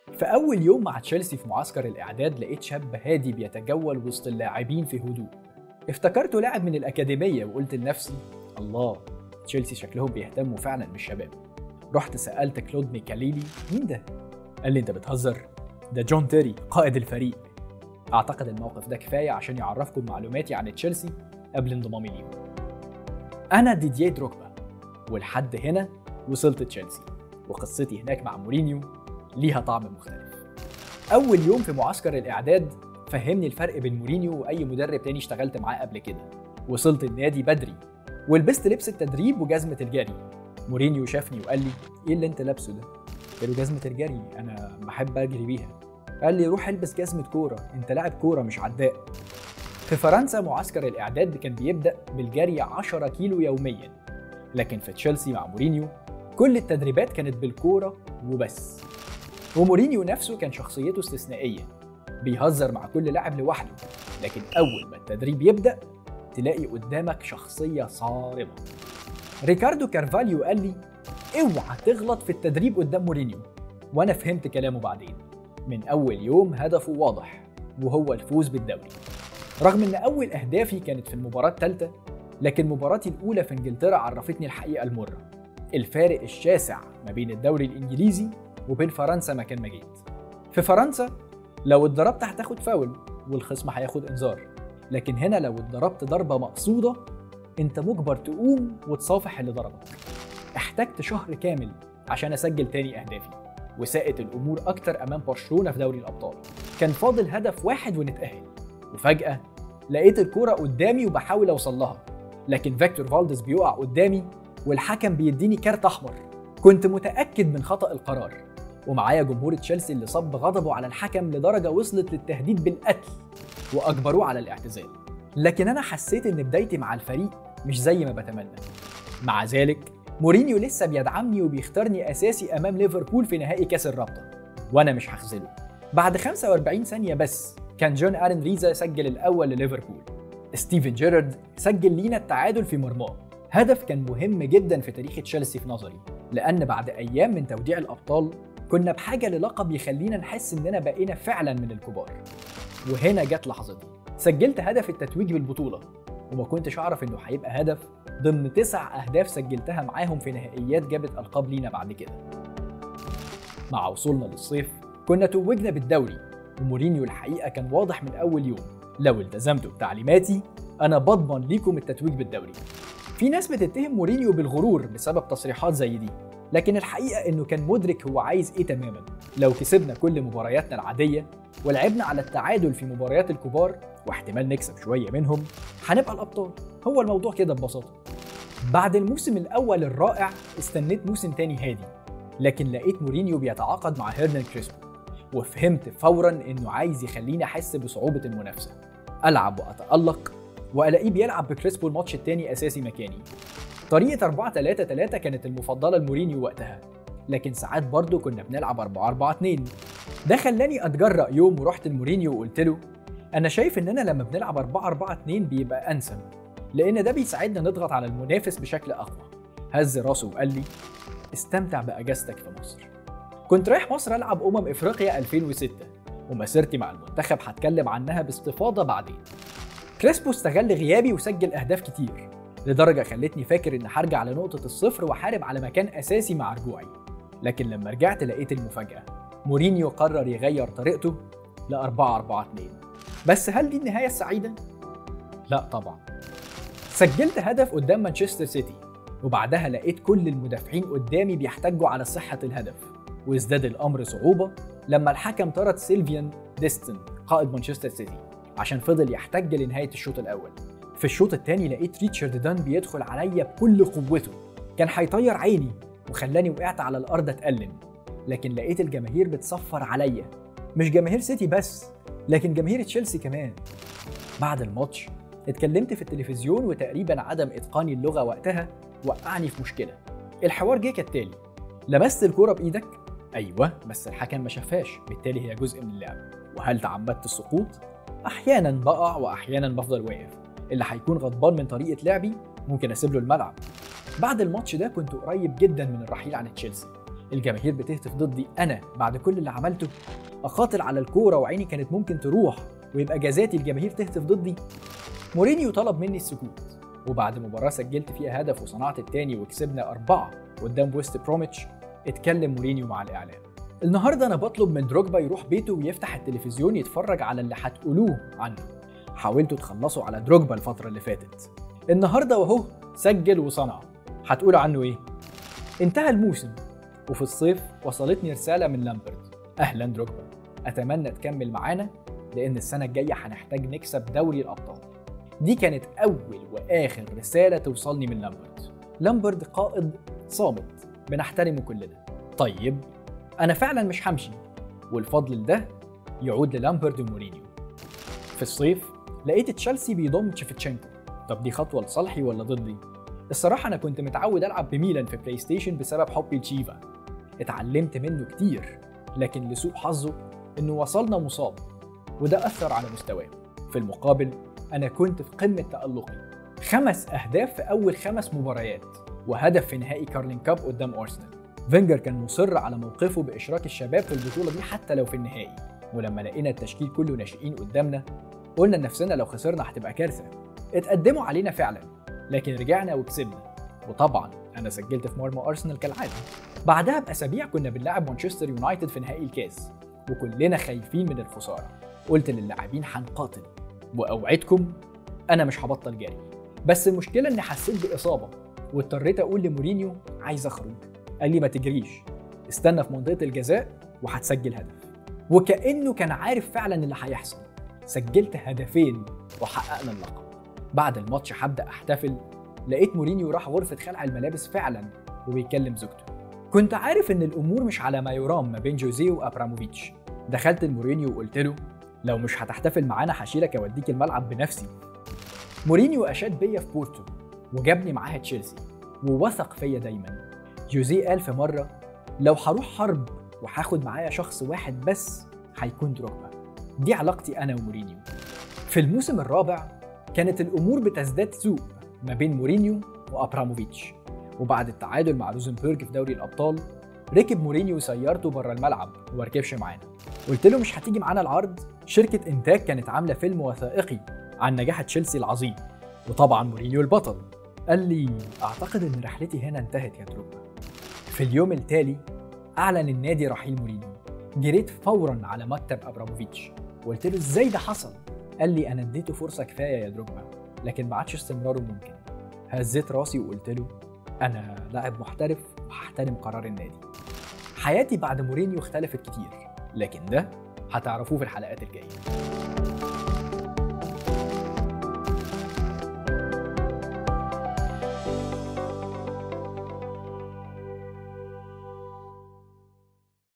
في أول يوم مع تشيلسي في معسكر الإعداد لقيت شاب هادي بيتجول وسط اللاعبين في هدوء افتكرته لاعب من الأكاديمية وقلت لنفسي الله تشيلسي شكلهم بيهتموا فعلا بالشباب رحت سألت كلود ميكاليلي مين ده؟ قال لي أنت بتهزر ده جون تيري قائد الفريق أعتقد الموقف ده كفاية عشان يعرفكم معلوماتي عن تشيلسي قبل انضمامي ليهم أنا ديدييه دروكبا ولحد هنا وصلت تشيلسي وقصتي هناك مع مورينيو ليها طعم مختلف أول يوم في معسكر الإعداد فهمني الفرق بين مورينيو وأي مدرب تاني اشتغلت معاه قبل كده وصلت النادي بدري ولبست لبس التدريب وجزمة الجري مورينيو شافني وقال لي ايه اللي انت لابسه ده؟ قلت له جزمة الجري انا بحب اجري بيها قال لي روح البس جزمة كورة انت لاعب كورة مش عداء في فرنسا معسكر الاعداد كان بيبدأ بالجري 10 كيلو يوميا لكن في تشيلسي مع مورينيو كل التدريبات كانت بالكورة وبس ومورينيو نفسه كان شخصيته استثنائية بيهزر مع كل لاعب لوحده لكن أول ما التدريب يبدأ تلاقي قدامك شخصية صارمة ريكاردو كارفاليو قال لي اوعى تغلط في التدريب قدام مورينيو وانا فهمت كلامه بعدين من اول يوم هدفه واضح وهو الفوز بالدوري رغم ان اول اهدافي كانت في المباراة الثالثة لكن مباراتي الاولى في انجلترا عرفتني الحقيقة المرة الفارق الشاسع ما بين الدوري الانجليزي وبين فرنسا مكان ما جيت في فرنسا لو اتضربت هتاخد فاول والخصم هياخد انذار لكن هنا لو اتضربت ضربة مقصودة انت مجبر تقوم وتصافح اللي ضربك احتجت شهر كامل عشان اسجل تاني اهدافي وساءت الامور اكتر امام برشلونه في دوري الابطال كان فاضل هدف واحد ونتاهل وفجاه لقيت الكوره قدامي وبحاول اوصل لها لكن فيكتور فالديز بيقع قدامي والحكم بيديني كارت احمر كنت متاكد من خطا القرار ومعايا جمهور تشيلسي اللي صب غضبه على الحكم لدرجه وصلت للتهديد بالقتل واجبروه على الاعتزال لكن انا حسيت ان بدايتي مع الفريق مش زي ما بتمنى مع ذلك مورينيو لسه بيدعمني وبيختارني اساسي امام ليفربول في نهائي كاس الرابطه وانا مش هخذله بعد 45 ثانيه بس كان جون ارن ريزا سجل الاول لليفربول ستيفن جيرارد سجل لينا التعادل في مرماه هدف كان مهم جدا في تاريخ تشيلسي في نظري لان بعد ايام من توديع الابطال كنا بحاجه للقب يخلينا نحس اننا بقينا فعلا من الكبار وهنا جت لحظتي سجلت هدف التتويج بالبطوله وما كنتش اعرف انه هيبقى هدف ضمن تسع اهداف سجلتها معاهم في نهائيات جابت القاب لينا بعد كده مع وصولنا للصيف كنا توجنا بالدوري ومورينيو الحقيقه كان واضح من اول يوم لو التزمتوا بتعليماتي انا بضمن ليكم التتويج بالدوري في ناس بتتهم مورينيو بالغرور بسبب تصريحات زي دي لكن الحقيقه انه كان مدرك هو عايز ايه تماما لو كسبنا كل مبارياتنا العاديه ولعبنا على التعادل في مباريات الكبار واحتمال نكسب شويه منهم هنبقى الابطال هو الموضوع كده ببساطه بعد الموسم الاول الرائع استنيت موسم تاني هادي لكن لقيت مورينيو بيتعاقد مع هيرنان كريسبو وفهمت فورا انه عايز يخليني احس بصعوبه المنافسه العب واتالق والاقيه بيلعب بكريسبو الماتش التاني اساسي مكاني طريقه 4 3 3 كانت المفضله لمورينيو وقتها لكن ساعات برضه كنا بنلعب 4 4 2 ده خلاني اتجرأ يوم ورحت لمورينيو وقلت له انا شايف اننا لما بنلعب 4 4 2 بيبقى انسب لان ده بيساعدنا نضغط على المنافس بشكل اقوى هز راسه وقال لي استمتع باجازتك في مصر كنت رايح مصر العب امم افريقيا 2006 ومسيرتي مع المنتخب هتكلم عنها باستفاضه بعدين كريسبو استغل غيابي وسجل اهداف كتير لدرجه خلتني فاكر ان هرجع لنقطه الصفر واحارب على مكان اساسي مع رجوعي لكن لما رجعت لقيت المفاجاه مورينيو قرر يغير طريقته ل 4 4 2 بس هل دي النهايه السعيده لا طبعا سجلت هدف قدام مانشستر سيتي وبعدها لقيت كل المدافعين قدامي بيحتجوا على صحة الهدف وازداد الأمر صعوبة لما الحكم طرد سيلفيان ديستن قائد مانشستر سيتي عشان فضل يحتج لنهاية الشوط الأول في الشوط الثاني لقيت ريتشارد دان بيدخل عليا بكل قوته كان هيطير عيني وخلاني وقعت على الأرض أتألم لكن لقيت الجماهير بتصفر عليا مش جماهير سيتي بس لكن جماهير تشيلسي كمان بعد الماتش اتكلمت في التلفزيون وتقريبا عدم اتقاني اللغه وقتها وقعني في مشكله الحوار جه كالتالي لمست الكوره بايدك ايوه بس الحكم ما شافهاش بالتالي هي جزء من اللعب وهل تعمدت السقوط احيانا بقع واحيانا بفضل واقف اللي هيكون غضبان من طريقه لعبي ممكن اسيب له الملعب بعد الماتش ده كنت قريب جدا من الرحيل عن تشيلسي الجماهير بتهتف ضدي انا بعد كل اللي عملته اقاتل على الكوره وعيني كانت ممكن تروح ويبقى جزاتي الجماهير تهتف ضدي مورينيو طلب مني السكوت وبعد مباراة سجلت فيها هدف وصنعت التاني وكسبنا أربعة قدام ويست بروميتش اتكلم مورينيو مع الإعلام النهاردة أنا بطلب من دروجبا يروح بيته ويفتح التلفزيون يتفرج على اللي هتقولوه عنه حاولتوا تخلصوا على دروجبا الفترة اللي فاتت النهاردة وهو سجل وصنع هتقولوا عنه إيه؟ انتهى الموسم وفي الصيف وصلتني رسالة من لامبرد أهلا دروجبا أتمنى تكمل معانا لأن السنة الجاية هنحتاج نكسب دوري الأبطال دي كانت أول وآخر رسالة توصلني من لامبرد لامبرد قائد صامت بنحترمه كلنا طيب أنا فعلا مش همشي والفضل ده يعود للامبرد ومورينيو في الصيف لقيت تشيلسي بيضم تشيفتشينكو طب دي خطوة لصالحي ولا ضدي؟ الصراحة أنا كنت متعود ألعب بميلان في بلاي ستيشن بسبب حبي لتشيفا اتعلمت منه كتير لكن لسوء حظه إنه وصلنا مصاب وده أثر على مستواه في المقابل أنا كنت في قمة تألقي خمس أهداف في أول خمس مباريات وهدف في نهائي كارلين كاب قدام أرسنال فينجر كان مصر على موقفه بإشراك الشباب في البطولة دي حتى لو في النهائي ولما لقينا التشكيل كله ناشئين قدامنا قلنا لنفسنا لو خسرنا هتبقى كارثة اتقدموا علينا فعلا لكن رجعنا وكسبنا وطبعا انا سجلت في مرمى ارسنال كالعاده بعدها باسابيع كنا بنلعب مانشستر يونايتد في نهائي الكاس وكلنا خايفين من الخساره قلت للاعبين هنقاتل واوعدكم انا مش هبطل جري بس المشكله اني حسيت باصابه واضطريت اقول لمورينيو عايز اخرج قال لي ما تجريش استنى في منطقه الجزاء وهتسجل هدف وكانه كان عارف فعلا اللي هيحصل سجلت هدفين وحققنا اللقب بعد الماتش هبدا احتفل لقيت مورينيو راح غرفه خلع الملابس فعلا وبيكلم زوجته كنت عارف ان الامور مش على ما يرام ما بين جوزيه وابراموفيتش دخلت لمورينيو وقلت له لو مش هتحتفل معانا هشيلك اوديك الملعب بنفسي مورينيو اشاد بيا في بورتو وجابني معاها تشيلسي ووثق فيا دايما جوزيه قال في مره لو هروح حرب وهاخد معايا شخص واحد بس هيكون دروجبا دي علاقتي انا ومورينيو في الموسم الرابع كانت الامور بتزداد سوء ما بين مورينيو وابراموفيتش وبعد التعادل مع روزنبرج في دوري الابطال ركب مورينيو سيارته بره الملعب وما ركبش معانا قلت له مش هتيجي معانا العرض شركه انتاج كانت عامله فيلم وثائقي عن نجاح تشيلسي العظيم وطبعا مورينيو البطل قال لي اعتقد ان رحلتي هنا انتهت يا دروجبا في اليوم التالي اعلن النادي رحيل مورينيو جريت فورا على مكتب ابراموفيتش وقلت له ازاي ده حصل قال لي انا اديته فرصه كفايه يا دروجبا لكن ما عادش استمراره ممكن هزيت راسي وقلت له انا لاعب محترف وهحترم قرار النادي حياتي بعد مورينيو اختلفت كتير لكن ده هتعرفوه في الحلقات الجايه